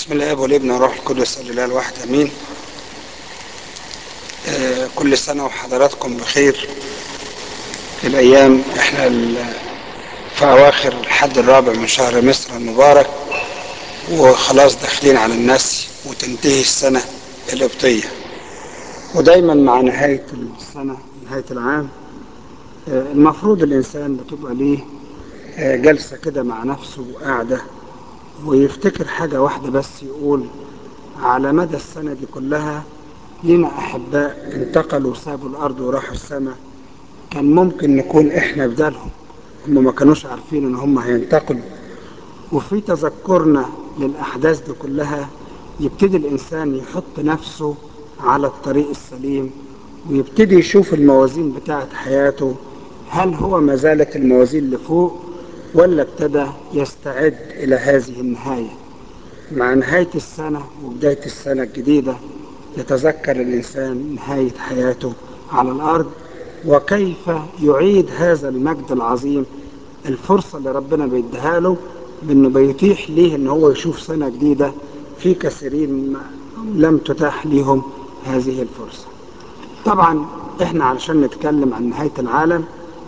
بسم الله الاب والابن والروح القدس الاله الواحد امين آه كل سنه وحضراتكم بخير الايام احنا في اواخر الحد الرابع من شهر مصر المبارك وخلاص داخلين على النسي وتنتهي السنه القبطيه ودايما مع نهايه السنه نهايه العام آه المفروض الانسان بتبقى ليه آه جلسه كده مع نفسه وقاعده ويفتكر حاجة واحدة بس يقول على مدى السنة دي كلها لنا أحباء انتقلوا وسابوا الأرض وراحوا السماء كان ممكن نكون إحنا بدالهم هم ما كانوش عارفين إن هم هينتقلوا وفي تذكرنا للأحداث دي كلها يبتدي الإنسان يحط نفسه على الطريق السليم ويبتدي يشوف الموازين بتاعة حياته هل هو ما زالت الموازين اللي فوق ولا ابتدى يستعد إلى هذه النهاية مع نهاية السنة وبداية السنة الجديدة يتذكر الإنسان نهاية حياته على الأرض وكيف يعيد هذا المجد العظيم الفرصة اللي ربنا بيديها له بأنه بيتيح ليه أن هو يشوف سنة جديدة في كثيرين لم تتاح لهم هذه الفرصة طبعا احنا علشان نتكلم عن نهاية العالم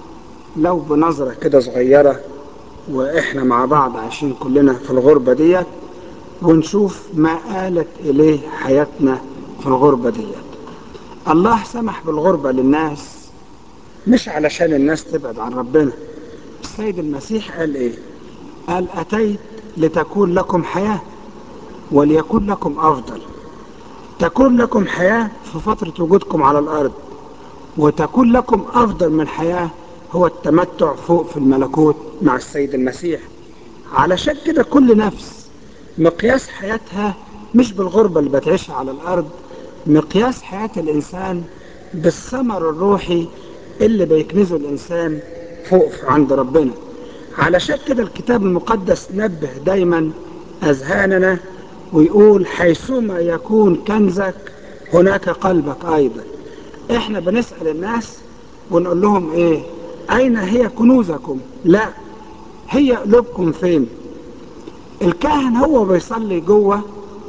لو بنظرة كده صغيرة واحنا مع بعض عايشين كلنا في الغربة ديت ونشوف ما آلت إليه حياتنا في الغربة ديت الله سمح بالغربة للناس مش علشان الناس تبعد عن ربنا السيد المسيح قال ايه قال أتيت لتكون لكم حياة وليكن لكم أفضل تكون لكم حياة في فترة وجودكم على الأرض وتكون لكم أفضل من حياة هو التمتع فوق في الملكوت مع السيد المسيح علشان كده كل نفس مقياس حياتها مش بالغربة اللي بتعيشها على الأرض مقياس حياة الإنسان بالثمر الروحي اللي بيكنزه الإنسان فوق عند ربنا علشان كده الكتاب المقدس نبه دايما أذهاننا ويقول حيثما يكون كنزك هناك قلبك أيضا احنا بنسأل الناس ونقول لهم ايه أين هي كنوزكم لا هي قلوبكم فين الكاهن هو بيصلي جوه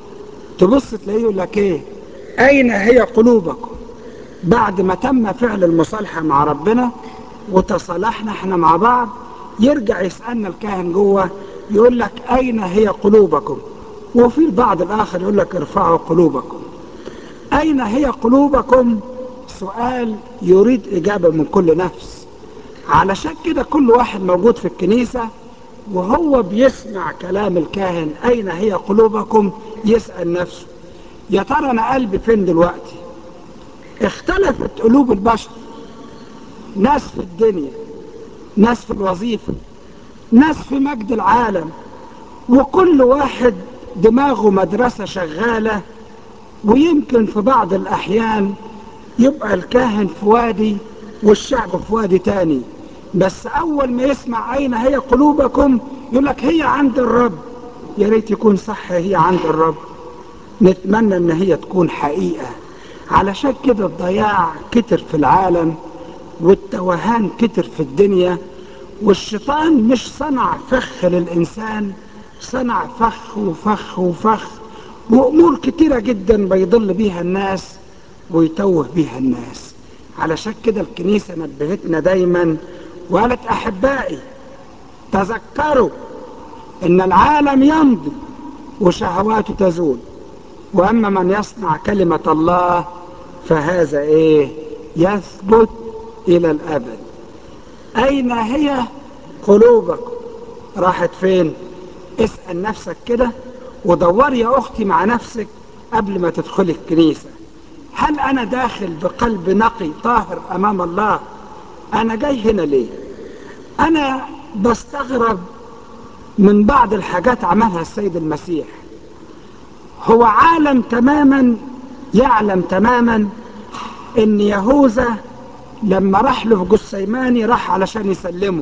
تبص تلاقيه يقول لك ايه أين هي قلوبكم بعد ما تم فعل المصالحة مع ربنا وتصالحنا احنا مع بعض يرجع يسألنا الكاهن جوه يقول لك أين هي قلوبكم وفي البعض الآخر يقول لك ارفعوا قلوبكم أين هي قلوبكم سؤال يريد إجابة من كل نفس علشان كده كل واحد موجود في الكنيسة وهو بيسمع كلام الكاهن أين هي قلوبكم يسأل نفسه يا ترى أنا قلبي فين دلوقتي اختلفت قلوب البشر ناس في الدنيا ناس في الوظيفة ناس في مجد العالم وكل واحد دماغه مدرسة شغالة ويمكن في بعض الأحيان يبقى الكاهن في وادي والشعب في وادي تاني بس أول ما يسمع أين هي قلوبكم يقول لك هي عند الرب يا ريت يكون صح هي عند الرب نتمنى ان هي تكون حقيقة علشان كده الضياع كتر في العالم والتوهان كتر في الدنيا والشيطان مش صنع فخ للإنسان صنع فخ وفخ وفخ وأمور كتيرة جدا بيضل بيها الناس ويتوه بيها الناس علشان كده الكنيسة نبهتنا دايما وقالت أحبائي تذكروا إن العالم يمضي وشهواته تزول وأما من يصنع كلمة الله فهذا إيه يثبت إلى الأبد أين هي قلوبكم راحت فين اسأل نفسك كده ودوري يا أختي مع نفسك قبل ما تدخلي الكنيسة هل أنا داخل بقلب نقي طاهر أمام الله أنا جاي هنا ليه أنا بستغرب من بعض الحاجات عملها السيد المسيح هو عالم تماما يعلم تماما ان يهوذا لما راح له في جسيماني راح علشان يسلمه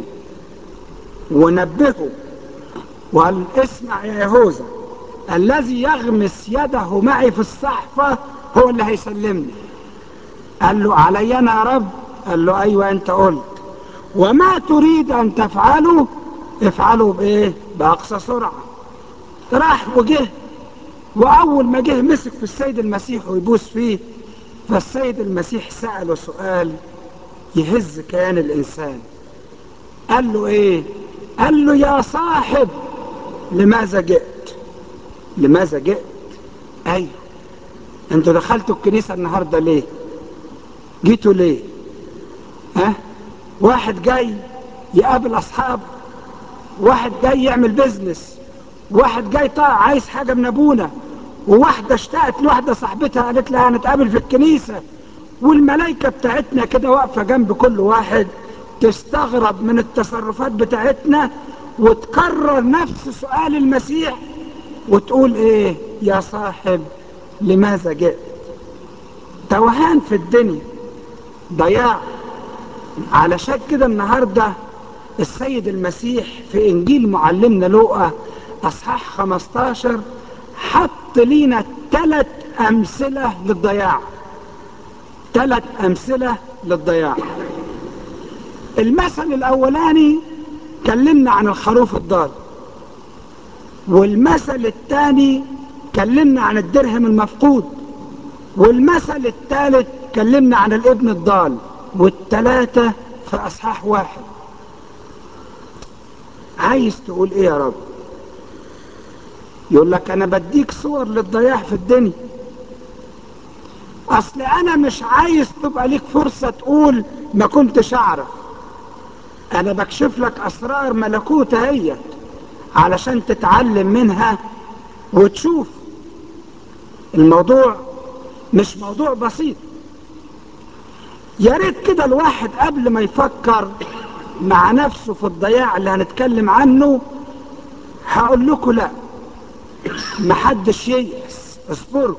ونبهه وقال اسمع يا يهوذا الذي يغمس يده معي في الصحفة هو اللي هيسلمني قال له علي انا يا رب قال له ايوه انت قلت وما تريد ان تفعله افعله بايه باقصى سرعة راح وجه وأول ما جه مسك في السيد المسيح ويبوس فيه فالسيد المسيح سأله سؤال يهز كيان الإنسان قال له إيه؟ قال له يا صاحب لماذا جئت؟ لماذا جئت؟ أيوه أنتوا دخلتوا الكنيسة النهاردة ليه؟ جيتوا ليه؟ ها؟ واحد جاي يقابل أصحابه واحد جاي يعمل بيزنس واحد جاي طالع عايز حاجة من أبونا وواحدة اشتقت لواحدة صاحبتها قالت لها هنتقابل في الكنيسة والملائكة بتاعتنا كده واقفة جنب كل واحد تستغرب من التصرفات بتاعتنا وتكرر نفس سؤال المسيح وتقول ايه يا صاحب لماذا جئت توهان في الدنيا ضياع علشان كده النهارده السيد المسيح في انجيل معلمنا لوقا اصحاح 15 حط لينا ثلاث امثله للضياع ثلاث امثله للضياع المثل الاولاني كلمنا عن الخروف الضال والمثل الثاني كلمنا عن الدرهم المفقود والمثل الثالث كلمنا عن الابن الضال والثلاثه في اصحاح واحد عايز تقول ايه يا رب يقول لك انا بديك صور للضياع في الدنيا اصل انا مش عايز تبقى ليك فرصة تقول ما كنتش اعرف انا بكشف لك اسرار ملكوت هي علشان تتعلم منها وتشوف الموضوع مش موضوع بسيط يا ريت كده الواحد قبل ما يفكر مع نفسه في الضياع اللي هنتكلم عنه هقول لكم لا محدش ييأس اصبروا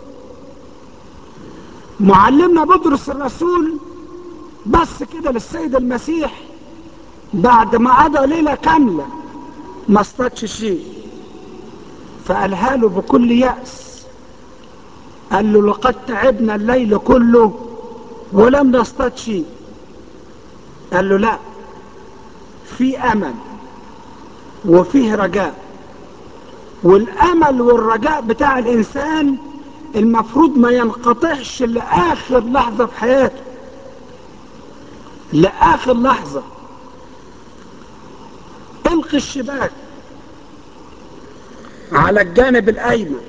معلمنا بطرس الرسول بس كده للسيد المسيح بعد ما قضى ليلة كاملة ما اصطادش شيء فقالها له بكل يأس قال له لقد تعبنا الليل كله ولم نصطاد شيء قال له لا في امل وفيه رجاء والامل والرجاء بتاع الانسان المفروض ما ينقطعش لاخر لحظه في حياته لاخر لحظه القي الشباك على الجانب الايمن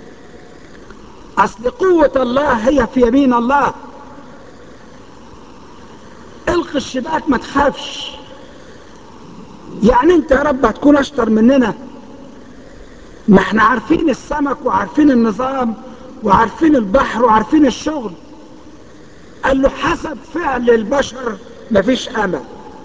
اصل قوه الله هي في يمين الله القي الشباك ما تخافش يعني انت يا رب هتكون اشطر مننا ما احنا عارفين السمك وعارفين النظام وعارفين البحر وعارفين الشغل قال له حسب فعل البشر مفيش امل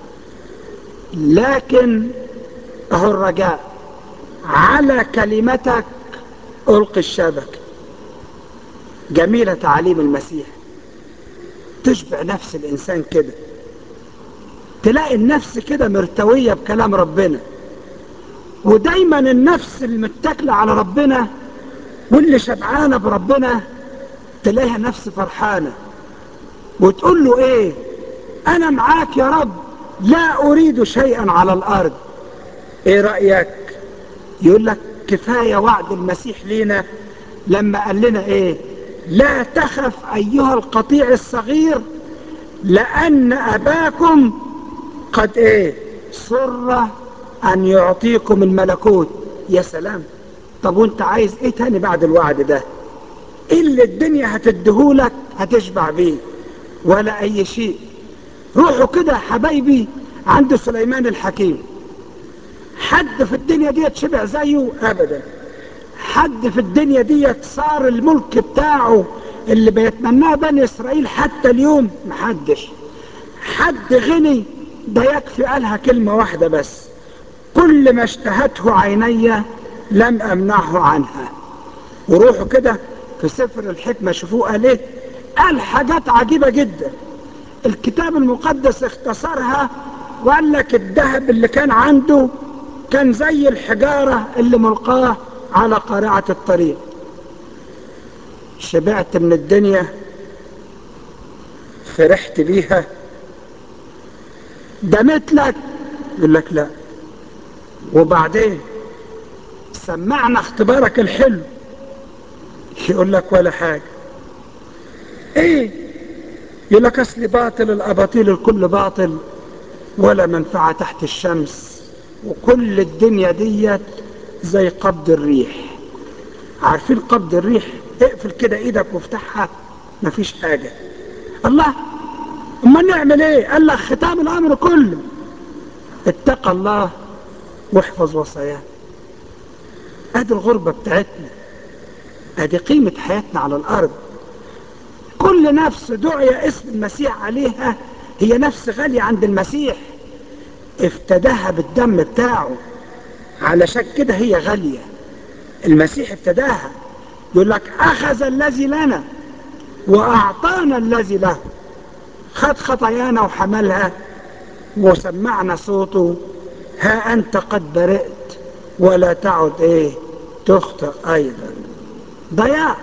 لكن اهو الرجاء على كلمتك القي الشبكه جميله تعاليم المسيح تشبع نفس الانسان كده تلاقي النفس كده مرتوية بكلام ربنا ودايما النفس المتكلة على ربنا واللي شبعانة بربنا تلاقيها نفس فرحانة وتقول له ايه انا معاك يا رب لا اريد شيئا على الارض ايه رأيك يقول لك كفاية وعد المسيح لينا لما قال لنا ايه لا تخف ايها القطيع الصغير لان اباكم قد ايه سر ان يعطيكم الملكوت يا سلام طب وانت عايز ايه تاني بعد الوعد ده ايه اللي الدنيا هتديهولك هتشبع بيه ولا اي شيء روحوا كده حبايبي عند سليمان الحكيم حد في الدنيا دي شبع زيه ابدا حد في الدنيا دي صار الملك بتاعه اللي بيتمناه بني اسرائيل حتى اليوم محدش حد غني ده يكفي قالها كلمة واحدة بس كل ما اشتهته عيني لم امنعه عنها وروحوا كده في سفر الحكمة شوفوه قال ايه قال حاجات عجيبة جدا الكتاب المقدس اختصرها وقال لك الذهب اللي كان عنده كان زي الحجارة اللي ملقاه على قارعة الطريق شبعت من الدنيا فرحت بيها دمت لك يقول لك لا وبعدين سمعنا اختبارك الحلو يقول لك ولا حاجة ايه يقول لك اصل باطل الاباطيل الكل باطل ولا منفعة تحت الشمس وكل الدنيا ديت زي قبض الريح عارفين قبض الريح اقفل كده ايدك وافتحها مفيش حاجة الله اما نعمل ايه قال لك ختام الامر كله اتقى الله واحفظ وصاياه ادي الغربة بتاعتنا ادي قيمة حياتنا على الارض كل نفس دعي اسم المسيح عليها هي نفس غالية عند المسيح افتداها بالدم بتاعه علشان كده هي غالية المسيح ابتداها يقول لك اخذ الذي لنا واعطانا الذي له خد خطايانا وحملها وسمعنا صوته ها انت قد برئت ولا تعد ايه تخطئ ايضا ضياع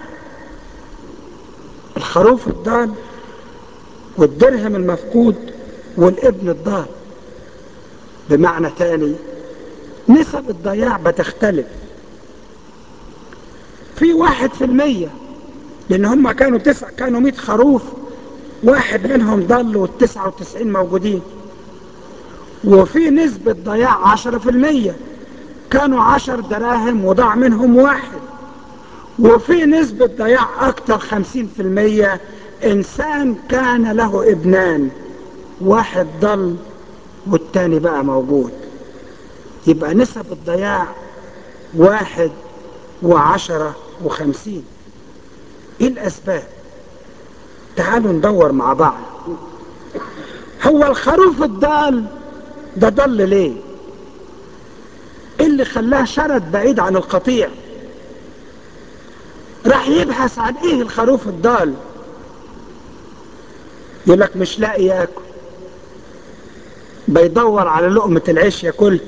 الخروف الضال والدرهم المفقود والابن الضال بمعنى تاني نسب الضياع بتختلف في واحد في المية لان هم كانوا تسع كانوا مئة خروف واحد منهم ضل والتسعة وتسعين موجودين وفي نسبة ضياع عشرة في المية كانوا عشر دراهم وضاع منهم واحد وفي نسبة ضياع اكتر خمسين في المية انسان كان له ابنان واحد ضل والتاني بقى موجود يبقى نسب الضياع واحد وعشرة وخمسين ايه الاسباب تعالوا ندور مع بعض هو الخروف الضال ده ضل ليه ايه اللي خلاه شرد بعيد عن القطيع راح يبحث عن ايه الخروف الضال يقول لك مش لاقي ياكل بيدور على لقمة العيش ياكل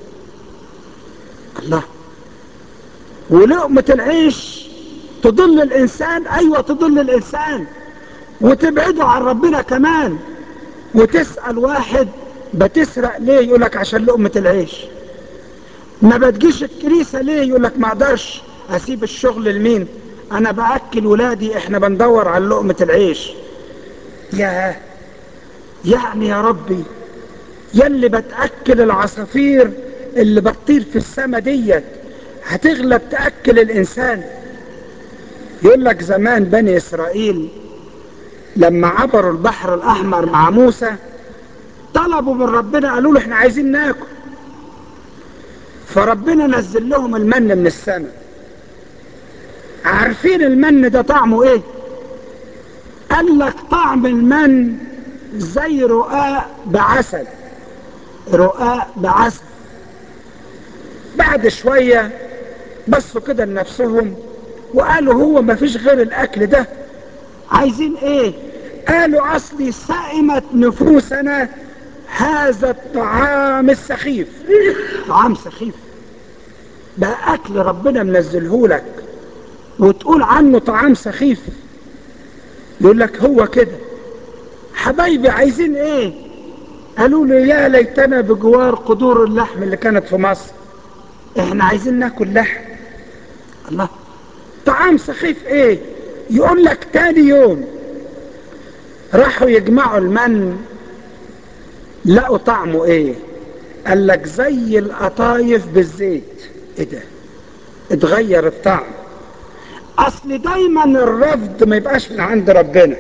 الله ولقمة العيش تضل الانسان ايوه تضل الانسان وتبعده عن ربنا كمان وتسأل واحد بتسرق ليه يقول لك عشان لقمة العيش ما بتجيش الكنيسة ليه يقول لك ما اقدرش اسيب الشغل لمين انا باكل ولادي احنا بندور على لقمة العيش يا يعني يا ربي يلي بتأكل العصافير اللي بتطير في السما ديت هتغلب تأكل الانسان يقول لك زمان بني اسرائيل لما عبروا البحر الاحمر مع موسى طلبوا من ربنا قالوا له احنا عايزين ناكل فربنا نزل لهم المن من السماء عارفين المن ده طعمه ايه قال لك طعم المن زي رقاق بعسل رقاق بعسل بعد شوية بصوا كده لنفسهم وقالوا هو ما فيش غير الاكل ده عايزين ايه قالوا اصلي سائمت نفوسنا هذا الطعام السخيف طعام سخيف ده اكل ربنا منزله لك وتقول عنه طعام سخيف يقول لك هو كده حبايبي عايزين ايه قالوا لي يا ليتنا بجوار قدور اللحم اللي كانت في مصر احنا عايزين ناكل لحم الله طعام سخيف ايه يقول لك تاني يوم راحوا يجمعوا المن لقوا طعمه ايه قال لك زي القطايف بالزيت ايه ده اتغير الطعم اصل دايما الرفض ما يبقاش من عند ربنا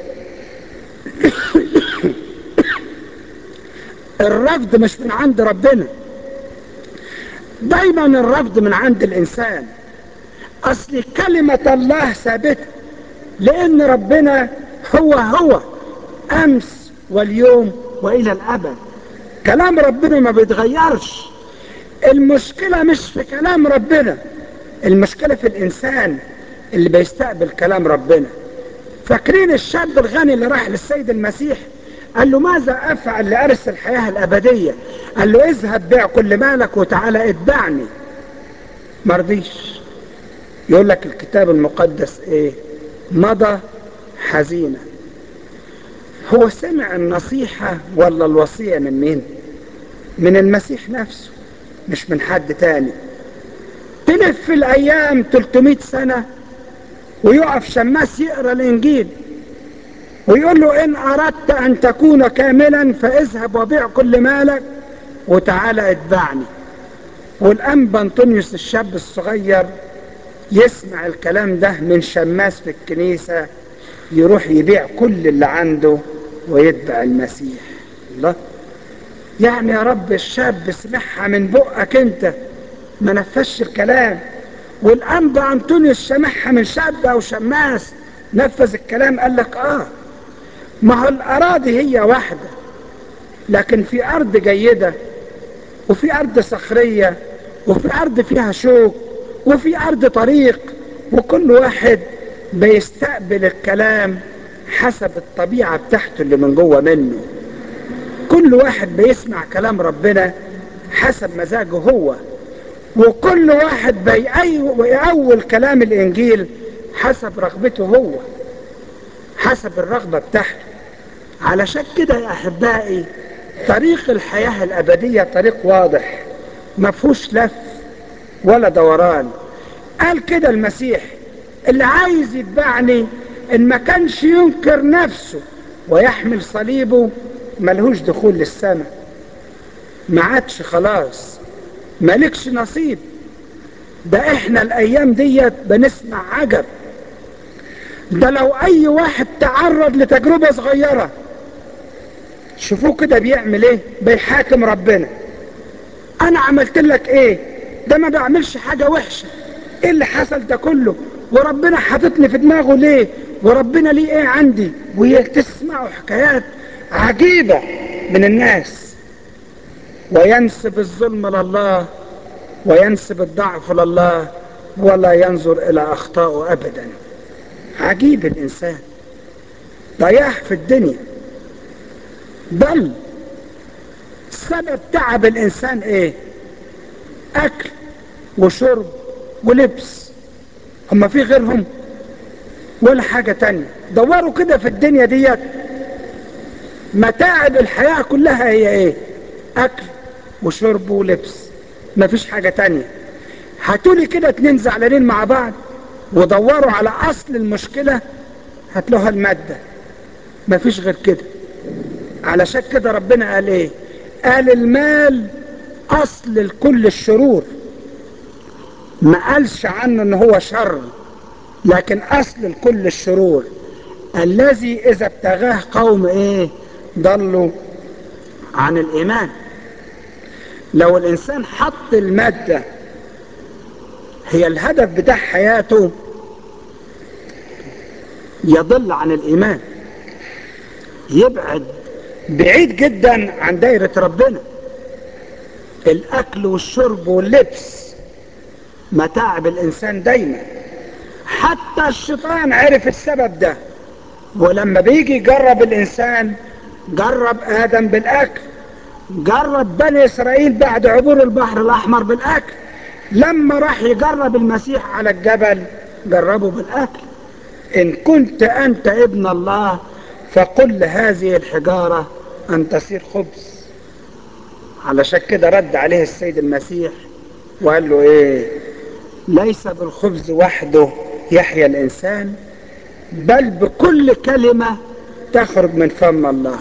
الرفض مش من عند ربنا دايما الرفض من عند الانسان اصل كلمة الله ثابتة لان ربنا هو هو امس واليوم والى الابد كلام ربنا ما بيتغيرش المشكلة مش في كلام ربنا المشكلة في الانسان اللي بيستقبل كلام ربنا فاكرين الشاب الغني اللي راح للسيد المسيح قال له ماذا افعل لارث الحياة الابدية قال له اذهب بيع كل مالك وتعالى اتبعني مرضيش يقول لك الكتاب المقدس ايه مضى حزينة هو سمع النصيحة ولا الوصية من مين من المسيح نفسه مش من حد تاني تلف في الايام 300 سنة ويقف شماس يقرا الانجيل ويقول له ان اردت ان تكون كاملا فاذهب وبيع كل مالك وتعالى اتبعني والانبا انطونيوس الشاب الصغير يسمع الكلام ده من شماس في الكنيسة يروح يبيع كل اللي عنده ويتبع المسيح الله يعني يا رب الشاب سمعها من بقك انت ما نفذش الكلام والانبا انطونيوس سمعها من شاب او شماس نفذ الكلام قال لك اه ما هو الاراضي هي واحده لكن في ارض جيده وفي ارض صخريه وفي ارض فيها شوك وفي ارض طريق وكل واحد بيستقبل الكلام حسب الطبيعه بتاعته اللي من جوه منه كل واحد بيسمع كلام ربنا حسب مزاجه هو وكل واحد بيأول كلام الانجيل حسب رغبته هو حسب الرغبه بتاعته علشان كده يا احبائي طريق الحياه الابديه طريق واضح ما فيهوش لف ولا دوران قال كده المسيح اللي عايز يتبعني ان ما كانش ينكر نفسه ويحمل صليبه ملهوش دخول للسماء ما عادش خلاص مالكش نصيب ده احنا الايام ديت بنسمع عجب ده لو اي واحد تعرض لتجربة صغيرة شوفوه كده بيعمل ايه بيحاكم ربنا انا عملت لك ايه ده ما بعملش حاجة وحشة ايه اللي حصل ده كله وربنا حاططني في دماغه ليه وربنا ليه ايه عندي وتسمعوا حكايات عجيبة من الناس وينسب الظلم لله وينسب الضعف لله ولا ينظر الى اخطائه ابدا عجيب الانسان ضياع في الدنيا بل سبب تعب الانسان ايه اكل وشرب ولبس هما في غيرهم ولا حاجة تانية دوروا كده في الدنيا ديت متاعب الحياة كلها هي ايه اكل وشرب ولبس مفيش حاجة تانية هاتولي كده اتنين زعلانين مع بعض ودوروا على اصل المشكلة هتلاقوها المادة مفيش غير كده علشان كده ربنا قال ايه قال المال اصل لكل الشرور ما قالش عنه ان هو شر لكن اصل لكل الشرور الذي اذا ابتغاه قوم ايه ضلوا عن الايمان لو الانسان حط المادة هي الهدف بتاع حياته يضل عن الايمان يبعد بعيد جدا عن دايرة ربنا الاكل والشرب واللبس متاعب الانسان دايما حتى الشيطان عرف السبب ده ولما بيجي يجرب الانسان جرب ادم بالاكل جرب بني اسرائيل بعد عبور البحر الاحمر بالاكل لما راح يجرب المسيح على الجبل جربه بالاكل ان كنت انت ابن الله فقل هذه الحجارة ان تصير خبز علشان كده رد عليه السيد المسيح وقال له ايه ليس بالخبز وحده يحيا الانسان بل بكل كلمة تخرج من فم الله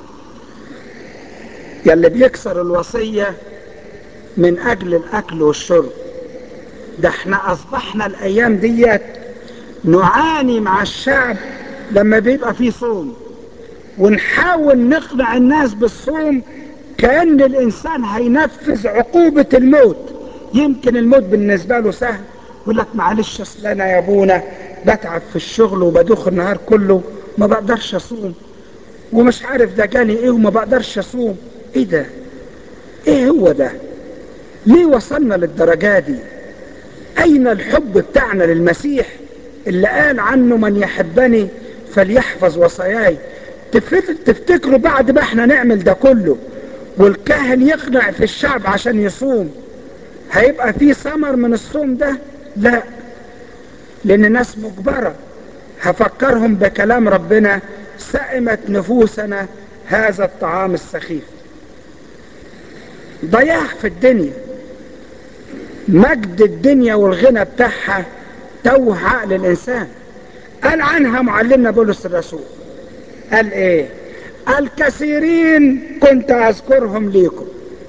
يلي بيكسر الوصية من اجل الاكل والشرب ده احنا اصبحنا الايام ديت نعاني مع الشعب لما بيبقى فيه صوم ونحاول نقنع الناس بالصوم كأن الانسان هينفذ عقوبة الموت يمكن الموت بالنسبة له سهل يقول لك معلش اصل انا يا ابونا بتعب في الشغل وبدوخ النهار كله ما بقدرش اصوم ومش عارف ده جالي ايه وما بقدرش اصوم ايه ده ايه هو ده ليه وصلنا للدرجة دي اين الحب بتاعنا للمسيح اللي قال عنه من يحبني فليحفظ وصاياي تفتكروا بعد ما احنا نعمل ده كله والكاهن يقنع في الشعب عشان يصوم هيبقى في ثمر من الصوم ده لا لان الناس مجبرة هفكرهم بكلام ربنا سئمت نفوسنا هذا الطعام السخيف ضياع في الدنيا مجد الدنيا والغنى بتاعها توه عقل الانسان قال عنها معلمنا بولس الرسول قال ايه قال كثيرين كنت اذكرهم ليكم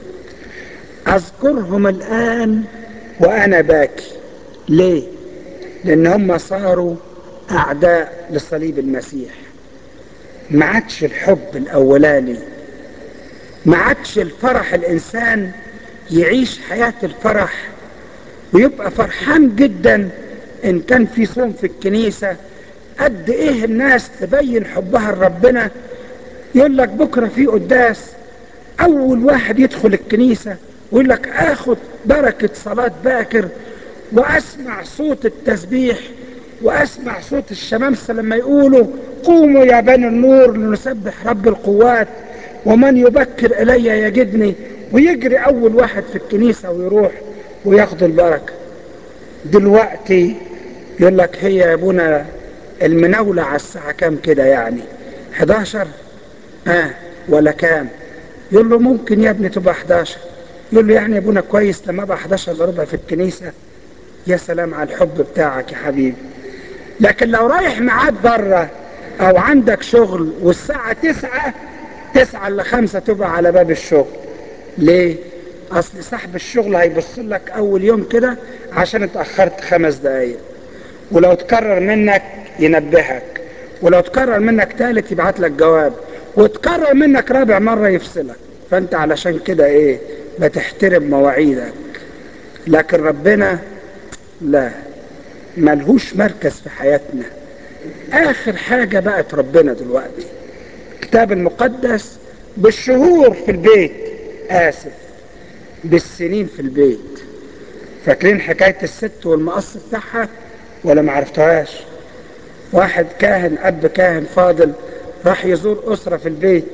اذكرهم الان وانا باكي ليه لان هم صاروا اعداء لصليب المسيح ما عادش الحب الاولاني ما عادش الفرح الانسان يعيش حياة الفرح ويبقى فرحان جدا ان كان في صوم في الكنيسة قد ايه الناس تبين حبها لربنا يقول لك بكرة في قداس اول واحد يدخل الكنيسة ويقول لك اخد بركة صلاة باكر واسمع صوت التسبيح واسمع صوت الشمامسة لما يقولوا قوموا يا بني النور لنسبح رب القوات ومن يبكر الي يجدني ويجري اول واحد في الكنيسة ويروح وياخد البركة دلوقتي يقول لك هي يا ابونا المناولة على الساعة كام كده يعني 11 اه ولا كام يقول له ممكن يا ابني تبقى 11 يقول له يعني يا ابونا كويس لما ابقى 11 الا ربع في الكنيسة يا سلام على الحب بتاعك يا حبيبي لكن لو رايح معاك بره او عندك شغل والساعة تسعة تسعة الا خمسة تبقى على باب الشغل ليه اصل صاحب الشغل هيبص لك اول يوم كده عشان اتأخرت خمس دقايق ولو تكرر منك ينبهك ولو تكرر منك تالت يبعت لك جواب وتكرر منك رابع مرة يفصلك فانت علشان كده ايه بتحترم مواعيدك لكن ربنا لا ملهوش مركز في حياتنا اخر حاجة بقت ربنا دلوقتي الكتاب المقدس بالشهور في البيت اسف بالسنين في البيت فاكرين حكاية الست والمقص بتاعها ولا معرفتهاش واحد كاهن اب كاهن فاضل راح يزور اسرة في البيت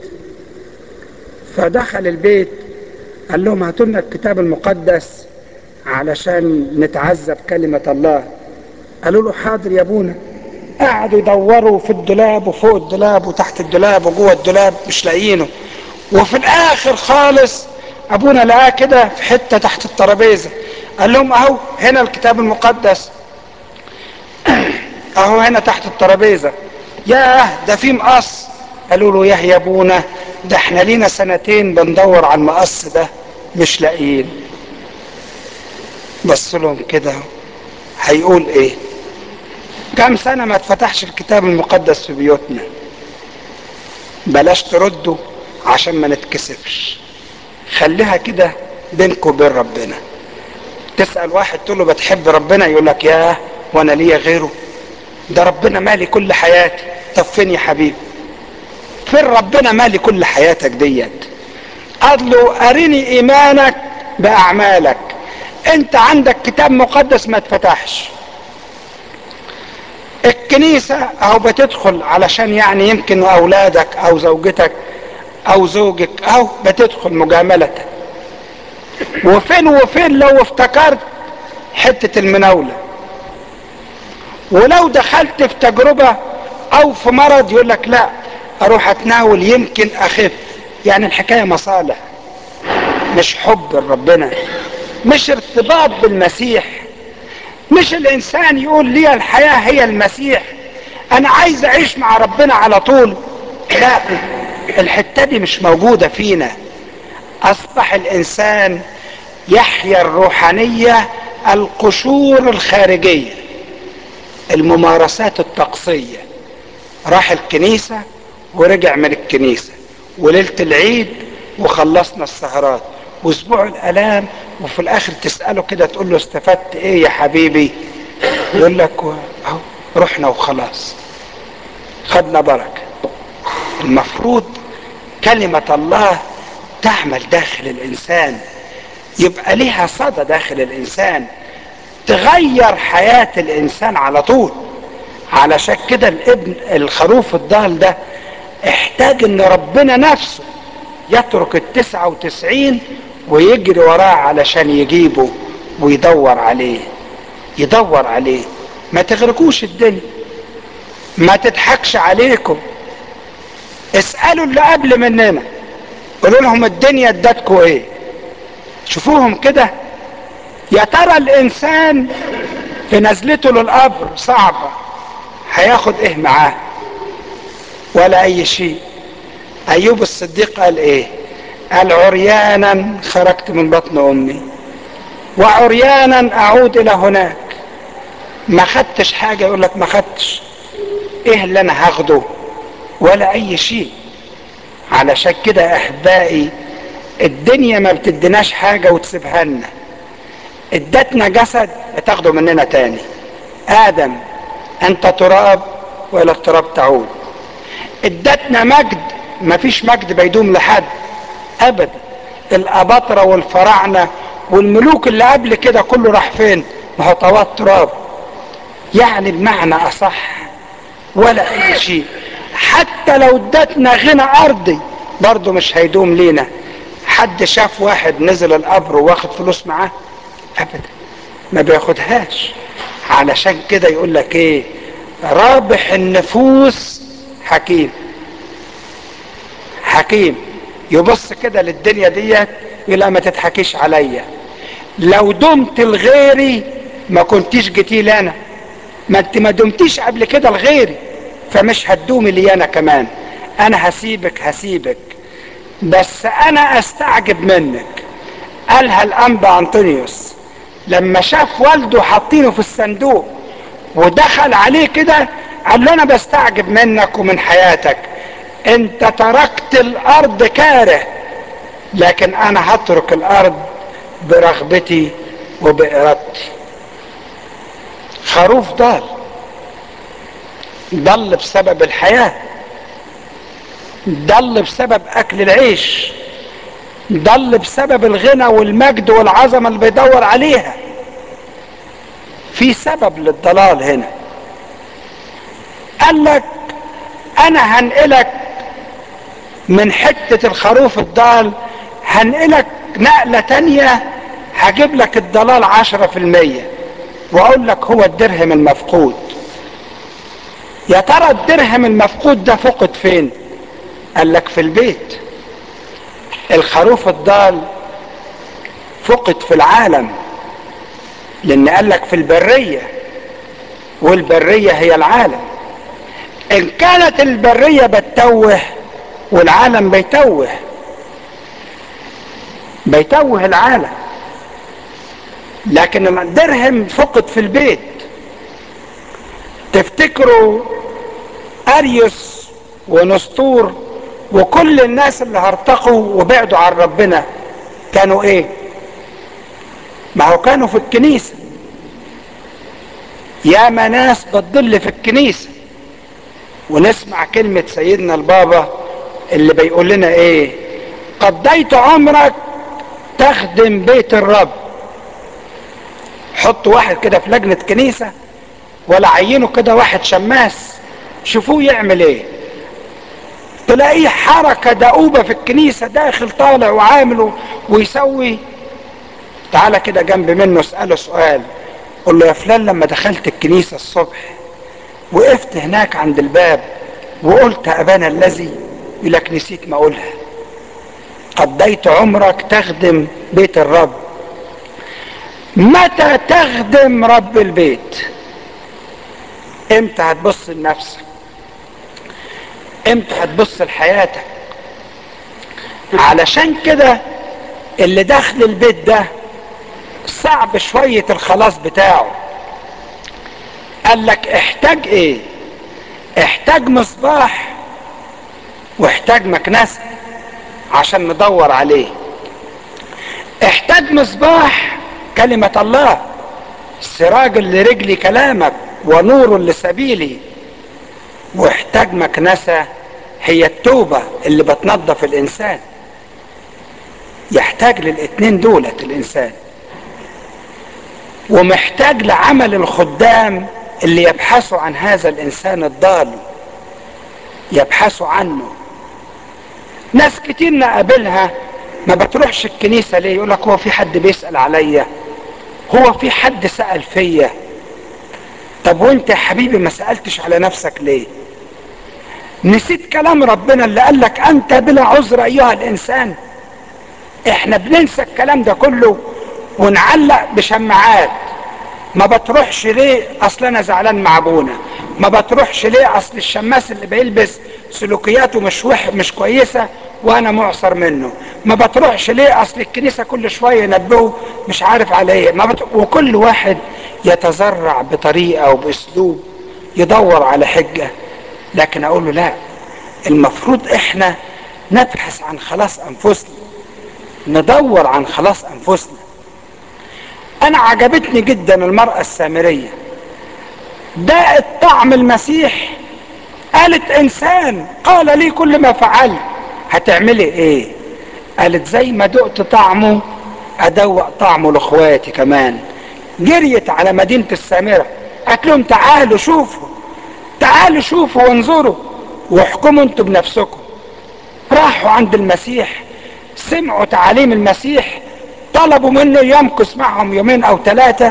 فدخل البيت قال لهم هاتوا لنا الكتاب المقدس علشان نتعذب كلمة الله قالوا له حاضر يا ابونا قعدوا يدوروا في الدولاب وفوق الدولاب وتحت الدولاب وجوه الدولاب مش لاقيينه وفي الاخر خالص ابونا لقاه كده في حته تحت الترابيزه قال لهم اهو هنا الكتاب المقدس اهو هنا تحت الترابيزه ياه ده في مقص قالوا له ياه يا ابونا ده احنا لينا سنتين بندور على المقص ده مش لاقيين بص لهم كده هيقول ايه كم سنة ما اتفتحش الكتاب المقدس في بيوتنا بلاش تردوا عشان ما نتكسفش خليها كده بينك وبين ربنا تسأل واحد تقول له بتحب ربنا يقول لك ياه وانا ليا غيره ده ربنا مالي كل حياتي طب فين يا حبيبي فين ربنا مالي كل حياتك ديت قال له اريني ايمانك باعمالك انت عندك كتاب مقدس ما اتفتحش الكنيسة اهو بتدخل علشان يعني يمكن اولادك او زوجتك او زوجك او بتدخل مجاملة وفين وفين لو افتكرت حتة المناولة ولو دخلت في تجربة او في مرض يقول لك لا اروح اتناول يمكن اخف يعني الحكاية مصالح مش حب لربنا مش ارتباط بالمسيح مش الانسان يقول لي الحياة هي المسيح انا عايز اعيش مع ربنا على طول لا الحتة دي مش موجودة فينا اصبح الانسان يحيا الروحانية القشور الخارجية الممارسات الطقسية راح الكنيسة ورجع من الكنيسة وليلة العيد وخلصنا السهرات واسبوع الالام وفي الاخر تسأله كده تقول له استفدت ايه يا حبيبي يقول لك اهو رحنا وخلاص خدنا بركة المفروض كلمة الله تعمل داخل الانسان يبقى ليها صدى داخل الانسان تغير حياة الانسان على طول علشان كده الابن الخروف الضال ده احتاج ان ربنا نفسه يترك التسعة وتسعين ويجري وراه علشان يجيبه ويدور عليه يدور عليه ما تغرقوش الدنيا ما تضحكش عليكم اسألوا اللي قبل مننا قولوا لهم الدنيا ادتكم ايه شوفوهم كده يا ترى الانسان في نزلته للقبر صعبة هياخد ايه معاه ولا اي شيء ايوب الصديق قال ايه قال عريانا خرجت من بطن امي وعريانا اعود الى هناك ما خدتش حاجه يقول لك ما خدتش ايه اللي انا هاخده ولا اي شيء علشان كده يا احبائي الدنيا ما بتديناش حاجه وتسيبها لنا ادتنا جسد تاخده مننا تاني ادم انت تراب والى التراب تعود ادتنا مجد مفيش مجد بيدوم لحد ابدا الاباطره والفراعنه والملوك اللي قبل كده كله راح فين ما هو طوات تراب يعني بمعنى اصح ولا اي شيء حتى لو ادتنا غنى ارضي برضه مش هيدوم لينا حد شاف واحد نزل القبر واخد فلوس معاه ابدا ما بياخدهاش علشان كده يقول لك ايه رابح النفوس حكيم حكيم يبص كده للدنيا ديت يقول ما تضحكيش عليا لو دمت لغيري ما كنتيش جيتي لي انا ما انت ما دمتيش قبل كده لغيري فمش هتدومي لي انا كمان انا هسيبك هسيبك بس انا استعجب منك قالها الانبا انطونيوس لما شاف والده حاطينه في الصندوق ودخل عليه كده قال له انا بستعجب منك ومن حياتك انت تركت الارض كاره لكن انا هترك الارض برغبتي وبارادتي خروف ضال ضل بسبب الحياه ضل بسبب اكل العيش ضل بسبب الغنى والمجد والعظمه اللي بيدور عليها في سبب للضلال هنا قال لك انا هنقلك من حتة الخروف الضال هنقلك نقلة تانية هجيب لك الضلال عشرة في المية واقول لك هو الدرهم المفقود يا ترى الدرهم المفقود ده فقد فين قال لك في البيت الخروف الضال فقد في العالم لان قال لك في البرية والبرية هي العالم ان كانت البرية بتتوه والعالم بيتوه بيتوه العالم لكن الدرهم فقد في البيت تفتكروا اريوس ونسطور وكل الناس اللي هرتقوا وبعدوا عن ربنا كانوا ايه ما هو كانوا في الكنيسة يا ناس بتضل في الكنيسة ونسمع كلمة سيدنا البابا اللي بيقول لنا ايه قضيت عمرك تخدم بيت الرب حط واحد كده في لجنة كنيسة ولا عينه كده واحد شماس شوفوه يعمل ايه تلاقيه حركة دؤوبة في الكنيسة داخل طالع وعامل ويسوي تعالى كده جنب منه اسأله سؤال قول له يا فلان لما دخلت الكنيسة الصبح وقفت هناك عند الباب وقلت أبانا الذي يقول لك نسيت ما أقولها قضيت عمرك تخدم بيت الرب متى تخدم رب البيت امتى هتبص لنفسك امتى هتبص لحياتك علشان كده اللي داخل البيت ده صعب شوية الخلاص بتاعه قال لك احتاج ايه احتاج مصباح واحتاج مكنسة عشان ندور عليه احتاج مصباح كلمة الله سراج لرجلي كلامك ونور لسبيلي واحتاج مكنسة هي التوبة اللي بتنظف الانسان يحتاج للاتنين دولت الانسان ومحتاج لعمل الخدام اللي يبحثوا عن هذا الانسان الضال يبحثوا عنه ناس كتير نقابلها ما بتروحش الكنيسة ليه يقول لك هو في حد بيسأل عليا هو في حد سأل فيا طب وانت يا حبيبي ما سألتش على نفسك ليه نسيت كلام ربنا اللي قال لك انت بلا عذر ايها الانسان احنا بننسى الكلام ده كله ونعلق بشماعات ما بتروحش ليه اصل انا زعلان مع ابونا ما بتروحش ليه اصل الشماس اللي بيلبس سلوكياته مش وح مش كويسه وانا معصر منه ما بتروحش ليه اصل الكنيسه كل شويه ينبهه مش عارف على ايه ما بت... وكل واحد يتزرع بطريقه وباسلوب يدور على حجه لكن اقول له لا المفروض احنا نبحث عن خلاص انفسنا ندور عن خلاص انفسنا انا عجبتني جدا المرأة السامرية داءت طعم المسيح قالت انسان قال لي كل ما فعلت هتعملي ايه قالت زي ما دقت طعمه ادوق طعمه لاخواتي كمان جريت على مدينة السامرة قالت لهم تعالوا شوفوا تعالوا شوفوا وانظروا واحكموا انتوا بنفسكم راحوا عند المسيح سمعوا تعاليم المسيح طلبوا منه يمكث معهم يومين او ثلاثة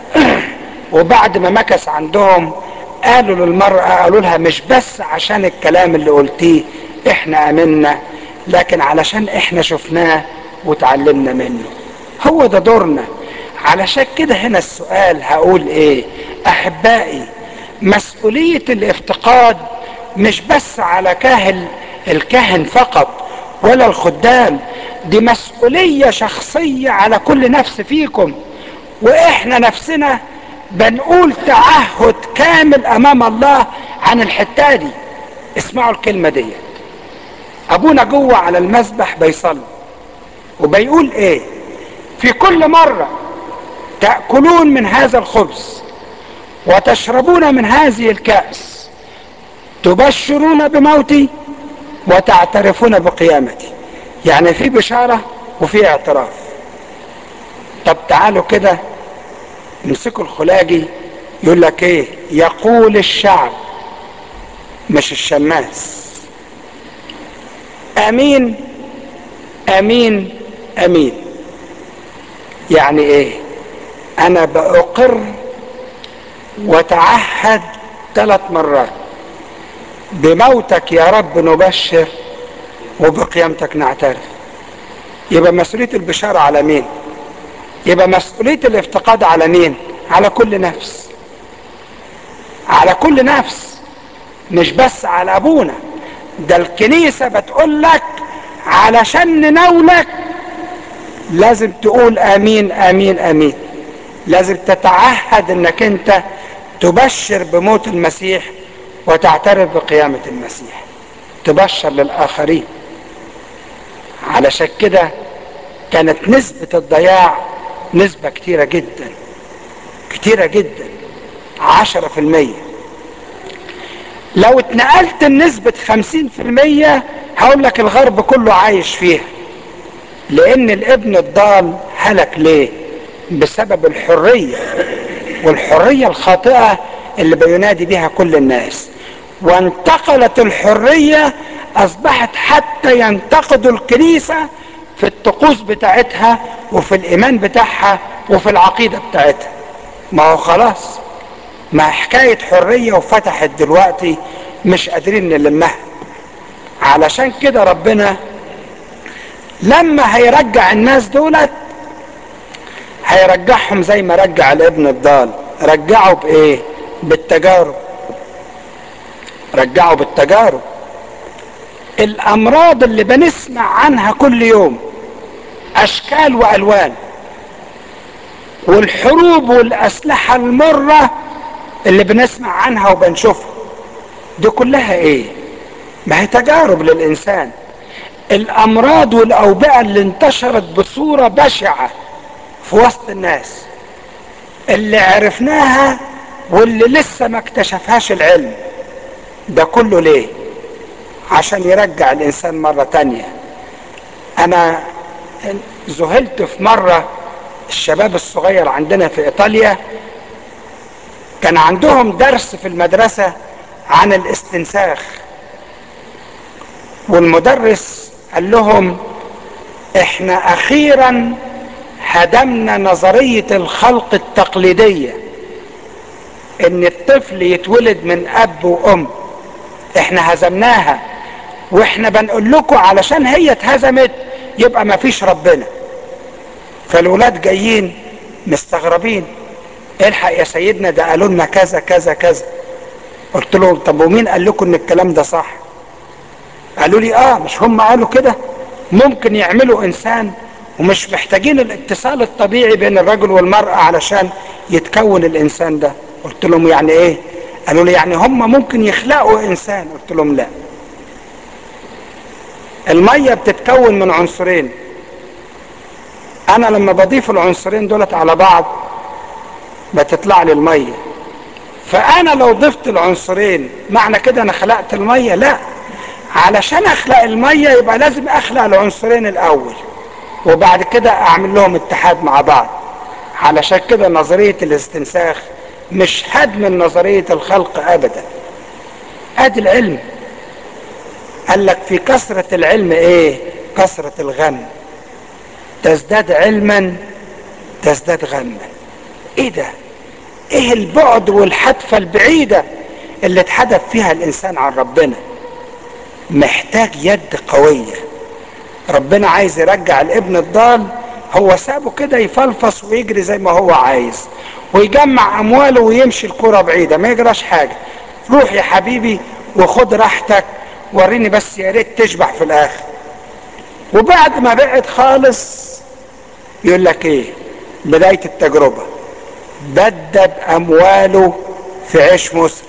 وبعد ما مكث عندهم قالوا للمرأة قالوا لها مش بس عشان الكلام اللي قلتيه احنا امنا لكن علشان احنا شفناه وتعلمنا منه هو ده دورنا علشان كده هنا السؤال هقول ايه احبائي مسؤولية الافتقاد مش بس على كاهن الكاهن فقط ولا الخدام دي مسؤولية شخصية على كل نفس فيكم واحنا نفسنا بنقول تعهد كامل امام الله عن الحتة دي اسمعوا الكلمة دي ابونا جوه على المسبح بيصلي وبيقول ايه في كل مرة تأكلون من هذا الخبز وتشربون من هذه الكأس تبشرون بموتي وتعترفون بقيامتي يعني في بشارة وفي اعتراف طب تعالوا كده امسكوا الخلاجي يقول لك ايه يقول الشعب مش الشماس امين امين امين يعني ايه انا باقر وتعهد ثلاث مرات بموتك يا رب نبشر وبقيامتك نعترف يبقى مسؤولية البشارة على مين يبقى مسؤولية الافتقاد على مين على كل نفس على كل نفس مش بس على ابونا ده الكنيسة بتقول لك علشان نناولك لازم تقول امين امين امين لازم تتعهد انك انت تبشر بموت المسيح وتعترف بقيامة المسيح تبشر للآخرين علشان كده كانت نسبة الضياع نسبة كتيرة جدا كتيرة جدا عشرة في المية لو اتنقلت النسبة خمسين في المية هقول لك الغرب كله عايش فيها لان الابن الضال هلك ليه بسبب الحرية والحرية الخاطئة اللي بينادي بها كل الناس وانتقلت الحرية اصبحت حتى ينتقدوا الكنيسة في الطقوس بتاعتها وفي الايمان بتاعها وفي العقيدة بتاعتها ما هو خلاص ما حكاية حرية وفتحت دلوقتي مش قادرين نلمها علشان كده ربنا لما هيرجع الناس دولت هيرجعهم زي ما رجع الابن الضال رجعوا بايه بالتجارب رجعوا بالتجارب الامراض اللي بنسمع عنها كل يوم اشكال والوان والحروب والاسلحة المرة اللي بنسمع عنها وبنشوفها دي كلها ايه ما هي تجارب للانسان الامراض والاوبئة اللي انتشرت بصورة بشعة في وسط الناس اللي عرفناها واللي لسه ما اكتشفهاش العلم ده كله ليه عشان يرجع الانسان مرة تانية انا ذهلت في مرة الشباب الصغير عندنا في ايطاليا كان عندهم درس في المدرسة عن الاستنساخ والمدرس قال لهم احنا اخيرا هدمنا نظرية الخلق التقليدية ان الطفل يتولد من اب وام احنا هزمناها واحنا بنقول لكم علشان هي اتهزمت يبقى ما فيش ربنا فالولاد جايين مستغربين الحق يا سيدنا ده قالوا لنا كذا كذا كذا قلت لهم طب ومين قال لكم ان الكلام ده صح قالوا لي اه مش هم قالوا كده ممكن يعملوا انسان ومش محتاجين الاتصال الطبيعي بين الرجل والمرأة علشان يتكون الانسان ده قلت لهم يعني ايه قالوا لي يعني هم ممكن يخلقوا انسان قلت لهم لا المية بتتكون من عنصرين انا لما بضيف العنصرين دولت على بعض بتطلع لي المية فانا لو ضفت العنصرين معنى كده انا خلقت المية لا علشان اخلق المية يبقى لازم اخلق العنصرين الاول وبعد كده اعمل لهم اتحاد مع بعض علشان كده نظرية الاستنساخ مش هدم نظرية الخلق ابدا ادي العلم قال لك في كثرة العلم ايه كثرة الغم تزداد علما تزداد غما ايه ده ايه البعد والحدفة البعيدة اللي اتحدف فيها الانسان عن ربنا محتاج يد قوية ربنا عايز يرجع الابن الضال هو سابه كده يفلفص ويجري زي ما هو عايز ويجمع امواله ويمشي الكرة بعيدة ما يجراش حاجة روح يا حبيبي وخد راحتك وريني بس يا ريت تشبع في الاخر وبعد ما بعد خالص يقول لك ايه بداية التجربة بدد امواله في عيش مسرف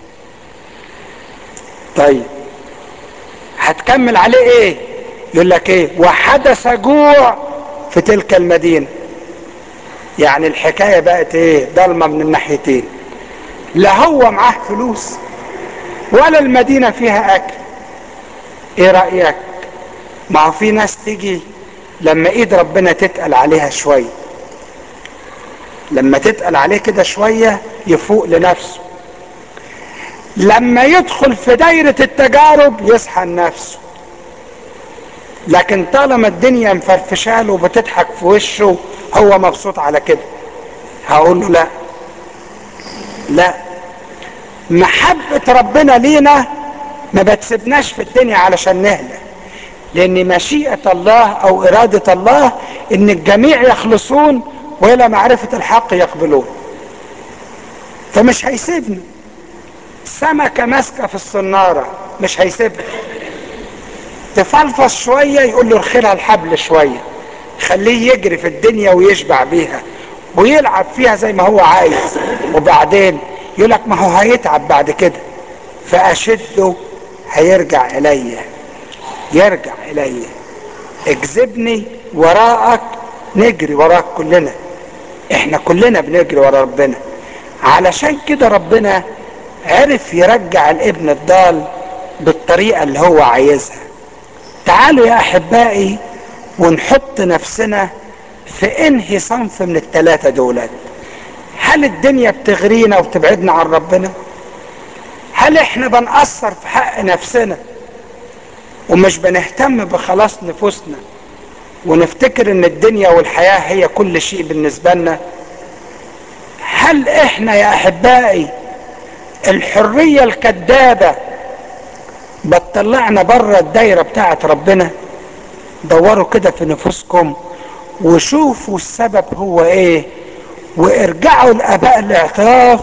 طيب هتكمل عليه ايه يقول لك ايه وحدث جوع في تلك المدينة يعني الحكاية بقت ايه ضلمة من الناحيتين لا هو معاه فلوس ولا المدينة فيها اكل ايه رأيك ما هو في ناس تيجي لما ايد ربنا تتقل عليها شوية لما تتقل عليه كده شوية يفوق لنفسه لما يدخل في دايرة التجارب يسحن نفسه لكن طالما الدنيا مفرفشاله وبتضحك في وشه هو مبسوط على كده هقول له لا لا محبة ربنا لينا ما بتسيبناش في الدنيا علشان نهلك لان مشيئة الله او ارادة الله ان الجميع يخلصون والى معرفة الحق يقبلون فمش هيسيبني سمكة ماسكة في الصنارة مش هيسيبها تفلفص شوية يقول له ارخلها الحبل شوية خليه يجري في الدنيا ويشبع بيها ويلعب فيها زي ما هو عايز وبعدين يقول لك ما هو هيتعب بعد كده فاشده هيرجع الي يرجع الي اجذبني وراءك نجري وراك كلنا احنا كلنا بنجري ورا ربنا علشان كده ربنا عرف يرجع الابن الضال بالطريقة اللي هو عايزها تعالوا يا احبائي ونحط نفسنا في انهي صنف من الثلاثة دولت هل الدنيا بتغرينا وبتبعدنا عن ربنا هل احنا بنأثر في حق نفسنا ومش بنهتم بخلاص نفوسنا ونفتكر ان الدنيا والحياة هي كل شيء بالنسبة لنا هل احنا يا احبائي الحرية الكذابة بتطلعنا بره الدايرة بتاعت ربنا دوروا كده في نفوسكم وشوفوا السبب هو ايه وارجعوا لاباء الاعتراف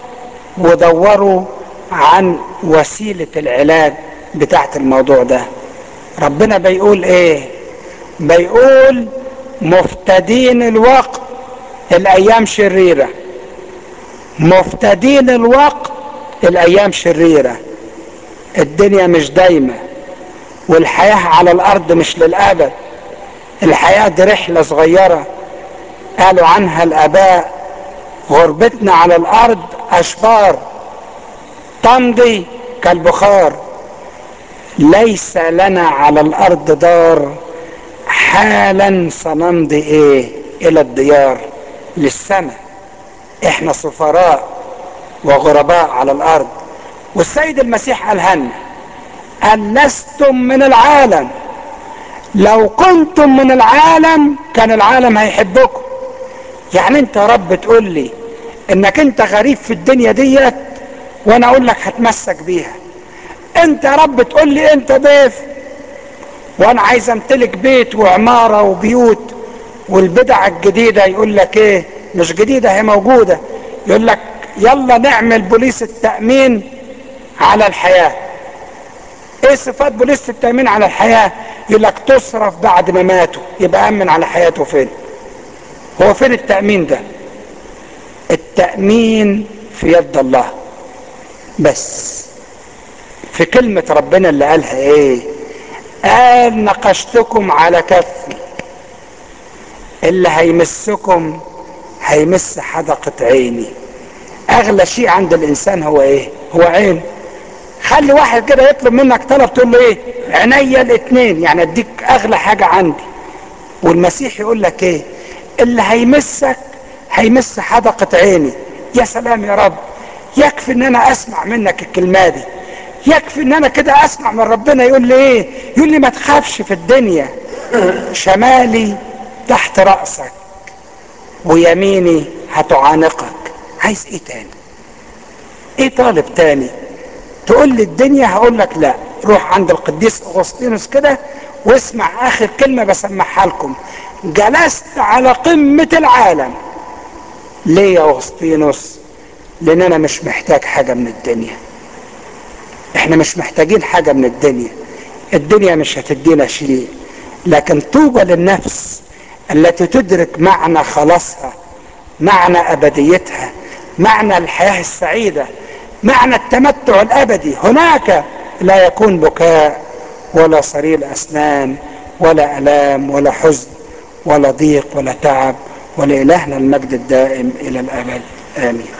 ودوروا عن وسيلة العلاج بتاعت الموضوع ده ربنا بيقول ايه بيقول مفتدين الوقت الايام شريرة مفتدين الوقت الايام شريرة الدنيا مش دايمة والحياة على الارض مش للابد الحياة دي رحلة صغيرة قالوا عنها الاباء غربتنا على الارض اشبار تمضي كالبخار ليس لنا على الارض دار حالا سنمضي ايه الى الديار للسماء احنا سفراء وغرباء على الارض والسيد المسيح قالها لنا ان لستم من العالم لو كنتم من العالم كان العالم هيحبكم يعني انت يا رب تقول لي انك انت غريب في الدنيا ديت وانا اقول لك هتمسك بيها انت يا رب تقول لي انت ضيف وانا عايز امتلك بيت وعمارة وبيوت والبدع الجديدة يقول لك ايه مش جديدة هي موجودة يقول لك يلا نعمل بوليس التأمين على الحياة ايه صفات بوليس التأمين على الحياة يقول لك تصرف بعد ما ماتوا يبقى أمن على حياته فين هو فين التأمين ده التأمين في يد الله بس في كلمة ربنا اللي قالها ايه قال نقشتكم على كفي اللي هيمسكم هيمس حدقة عيني اغلى شيء عند الانسان هو ايه هو عين خلي واحد كده يطلب منك طلب تقول له ايه عينيا الاتنين يعني اديك اغلى حاجة عندي والمسيح يقول لك ايه اللي هيمسك هيمس حدقة عيني يا سلام يا رب يكفي ان انا اسمع منك الكلمة دي يكفي ان انا كده اسمع من ربنا يقول لي ايه يقول لي ما تخافش في الدنيا شمالي تحت رأسك ويميني هتعانقك عايز ايه تاني ايه طالب تاني تقول لي الدنيا هقول لك لا روح عند القديس اغسطينوس كده واسمع اخر كلمة بسمعها لكم جلست على قمة العالم ليه يا اغسطينوس لان انا مش محتاج حاجة من الدنيا احنا مش محتاجين حاجة من الدنيا الدنيا مش هتدينا شيء لكن طوبى للنفس التي تدرك معنى خلاصها معنى ابديتها معنى الحياة السعيدة معنى التمتع الابدي هناك لا يكون بكاء ولا صرير اسنان ولا الام ولا حزن ولا ضيق ولا تعب ولإلهنا المجد الدائم الى الابد امين